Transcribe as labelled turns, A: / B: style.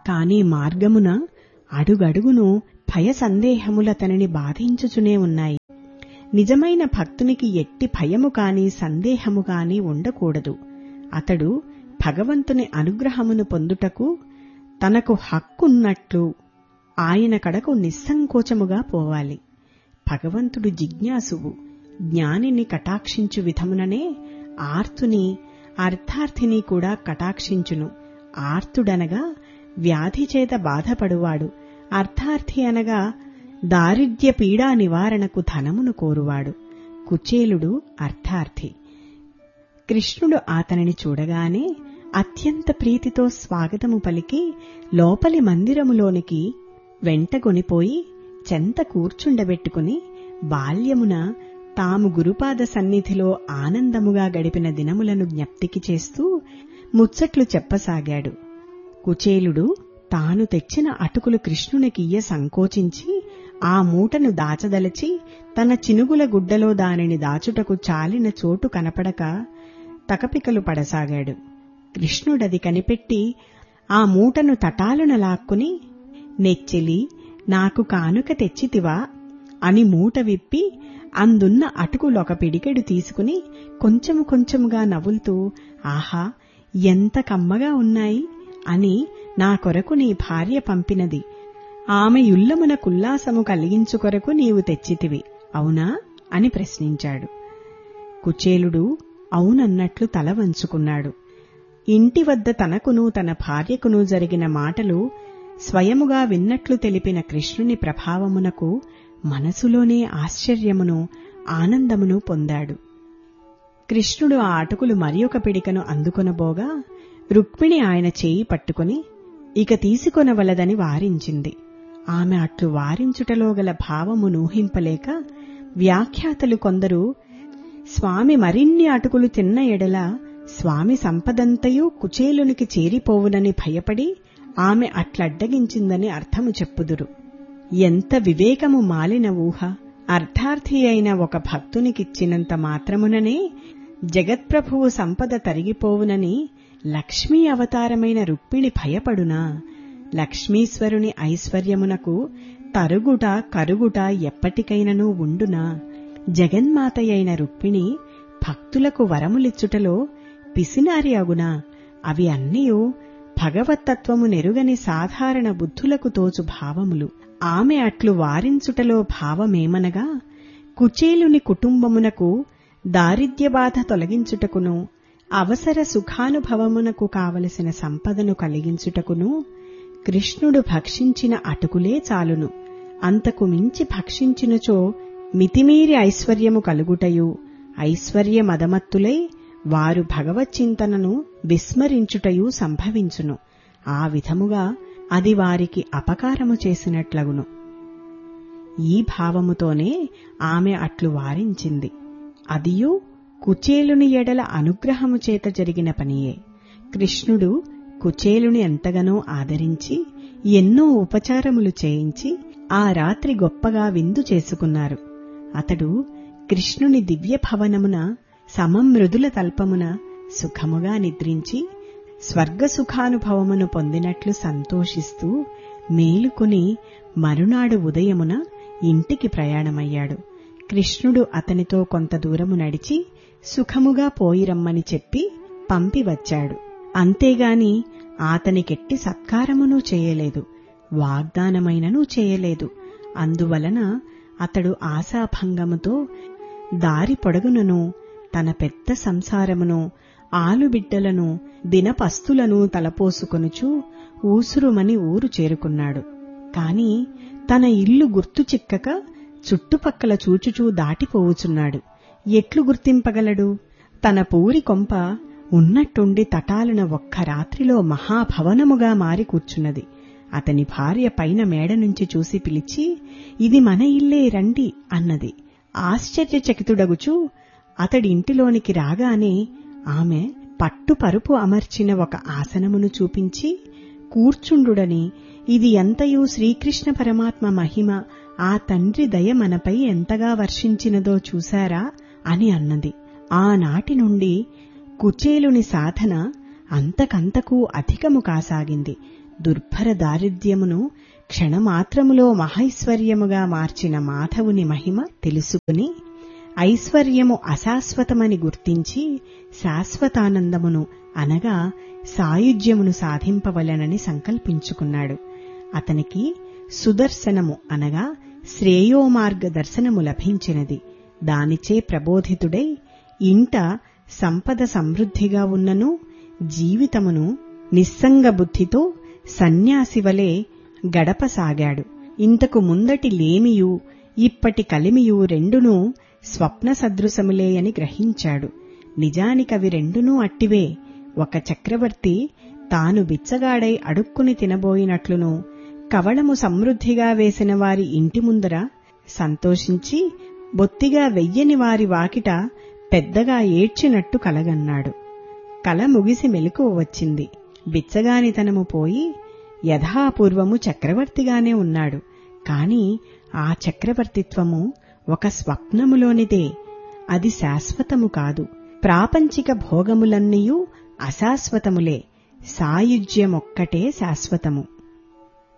A: కాని మార్గమున అడుగడుగును భయ సందేహములతనిని బాధించుచునే ఉన్నాయి నిజమైన భక్తునికి ఎట్టి భయము కాని సందేహము కాని ఉండకూడదు అతడు భగవంతుని అనుగ్రహమును పొందుటకు తనకు హక్కున్నట్లు ఆయన కడకు నిస్సంకోచముగా పోవాలి భగవంతుడు జిజ్ఞాసువు జ్ఞానిని కటాక్షించు విధముననే ఆర్తుని అర్థార్థిని కూడా కటాక్షించును ఆర్తుడనగా వ్యాధి చేత బాధపడువాడు అర్థార్థి అనగా దారిద్ర్య పీడా నివారణకు ధనమును కోరువాడు కుచేలుడు అర్థార్థి కృష్ణుడు అతనిని చూడగానే అత్యంత ప్రీతితో స్వాగతము పలికి లోపలి మందిరములోనికి వెంటగొనిపోయి చెంత కూర్చుండబెట్టుకుని బాల్యమున తాము గురుపాద సన్నిధిలో ఆనందముగా గడిపిన దినములను జ్ఞప్తికి చేస్తూ ముచ్చట్లు చెప్పసాగాడు కుచేలుడు తాను తెచ్చిన అటుకులు కృష్ణునికియ్య సంకోచించి ఆ మూటను దాచదలచి తన చినుగుల గుడ్డలో దానిని దాచుటకు చాలిన చోటు కనపడక తకపికలు పడసాగాడు కృష్ణుడది కనిపెట్టి ఆ మూటను తటాలున లాక్కుని నెచ్చెలి నాకు కానుక తెచ్చితివా అని మూట విప్పి అందున్న అటుకులొక పిడికెడు తీసుకుని కొంచెము కొంచెముగా నవ్వులుతూ ఆహా ఎంత కమ్మగా ఉన్నాయి అని నా కొరకు నీ భార్య పంపినది ఆమె యుల్లమున కుల్లాసము కలిగించు కొరకు నీవు తెచ్చితివి అవునా అని ప్రశ్నించాడు కుచేలుడు అవునన్నట్లు తల వంచుకున్నాడు ఇంటి వద్ద తనకును తన భార్యకును జరిగిన మాటలు స్వయముగా విన్నట్లు తెలిపిన కృష్ణుని ప్రభావమునకు మనసులోనే ఆశ్చర్యమును ఆనందమును పొందాడు కృష్ణుడు ఆ అటుకులు మరి ఒక పిడికను అందుకొనబోగా రుక్మిణి ఆయన చేయి పట్టుకుని ఇక తీసుకొనవలదని వారించింది ఆమె అట్లు వారించుటలో గల భావము నూహింపలేక వ్యాఖ్యాతలు కొందరు స్వామి మరిన్ని అటుకులు తిన్న ఎడల స్వామి సంపదంతయు కుచేలునికి చేరిపోవునని భయపడి ఆమె అట్లడ్డగించిందని అర్థము చెప్పుదురు ఎంత వివేకము మాలిన ఊహ అర్థార్థి అయిన ఒక భక్తునికిచ్చినంత మాత్రముననే జగత్ప్రభువు సంపద తరిగిపోవునని లక్ష్మీ అవతారమైన రుక్మిణి భయపడునా లక్ష్మీశ్వరుని ఐశ్వర్యమునకు తరుగుట కరుగుట ఎప్పటికైనను ఉండునా జగన్మాతయైన రుక్మిణి భక్తులకు వరములిచ్చుటలో పిసినారి అగునా అవి అన్నీయూ భగవత్తత్వము నెరుగని సాధారణ బుద్ధులకు తోచు భావములు ఆమె అట్లు వారించుటలో భావమేమనగా కుచేలుని కుటుంబమునకు దారిద్ర్యబాధ తొలగించుటకును అవసర సుఖానుభవమునకు కావలసిన సంపదను కలిగించుటకును కృష్ణుడు భక్షించిన అటుకులే చాలును అంతకు మించి భక్షించినచో మితిమీరి ఐశ్వర్యము కలుగుటయు ఐశ్వర్య మదమత్తులై వారు భగవచ్చింతనను విస్మరించుటయు సంభవించును ఆ విధముగా అది వారికి అపకారము చేసినట్లగును ఈ భావముతోనే ఆమె అట్లు వారించింది అదియు కుచేలుని ఎడల అనుగ్రహము చేత జరిగిన పనియే కృష్ణుడు కుచేలుని ఎంతగానో ఆదరించి ఎన్నో ఉపచారములు చేయించి ఆ రాత్రి గొప్పగా విందు చేసుకున్నారు అతడు కృష్ణుని దివ్య భవనమున సమమృదుల తల్పమున సుఖముగా నిద్రించి స్వర్గ సుఖానుభవమును పొందినట్లు సంతోషిస్తూ మేలుకుని మరునాడు ఉదయమున ఇంటికి ప్రయాణమయ్యాడు కృష్ణుడు అతనితో కొంత దూరము నడిచి సుఖముగా పోయిరమ్మని చెప్పి పంపివచ్చాడు అంతేగాని అతనికెట్టి సత్కారమును చేయలేదు వాగ్దానమైనను చేయలేదు అందువలన అతడు ఆశాభంగముతో దారి పొడగునను తన పెద్ద సంసారమును ఆలుబిడ్డలను దినపస్తులను తలపోసుకొనుచు ఊసురుమని ఊరు చేరుకున్నాడు కాని తన ఇల్లు గుర్తు చిక్కక చుట్టుపక్కల చూచుచూ దాటిపోవుచున్నాడు ఎట్లు గుర్తింపగలడు తన పూరి కొంప ఉన్నట్టుండి తటాలున ఒక్క రాత్రిలో మహాభవనముగా మారి కూర్చున్నది అతని భార్య పైన మేడ నుంచి చూసి పిలిచి ఇది మన ఇల్లే రండి అన్నది ఆశ్చర్యచకితుడగుచూ అతడి ఇంటిలోనికి రాగానే ఆమె పట్టు పరుపు అమర్చిన ఒక ఆసనమును చూపించి కూర్చుండుడని ఇది ఎంతయూ శ్రీకృష్ణ పరమాత్మ మహిమ ఆ తండ్రి దయ మనపై ఎంతగా వర్షించినదో చూశారా అని అన్నది ఆనాటి నుండి కుచేలుని సాధన అంతకంతకు అధికము కాసాగింది దుర్భర దారిద్ర్యమును క్షణమాత్రములో మహైశ్వర్యముగా మార్చిన మాధవుని మహిమ తెలుసుకుని ఐశ్వర్యము అశాశ్వతమని గుర్తించి శాశ్వతానందమును అనగా సాయుధ్యమును సాధింపవలెనని సంకల్పించుకున్నాడు అతనికి సుదర్శనము అనగా శ్రేయోమార్గ దర్శనము లభించినది దానిచే ప్రబోధితుడై ఇంట సంపద సమృద్ధిగా ఉన్నను జీవితమును నిస్సంగ బుద్ధితో సన్యాసివలే గడపసాగాడు ఇంతకు ముందటి లేమియు ఇప్పటి కలిమియు రెండునూ స్వప్న సదృశములే అని గ్రహించాడు నిజానికవి రెండునూ అట్టివే ఒక చక్రవర్తి తాను బిచ్చగాడై అడుక్కుని తినబోయినట్లును కవళము సమృద్ధిగా వేసిన వారి ఇంటి ముందర సంతోషించి బొత్తిగా వెయ్యని వారి వాకిట పెద్దగా ఏడ్చినట్టు కలగన్నాడు కల ముగిసి మెలకువ వచ్చింది బిచ్చగానితనము పోయి యథాపూర్వము చక్రవర్తిగానే ఉన్నాడు కాని ఆ చక్రవర్తిత్వము ఒక స్వప్నములోనిదే అది శాశ్వతము కాదు ప్రాపంచిక భోగములన్నీయూ అశాశ్వతములే సాయుజ్యమొక్కటే శాశ్వతము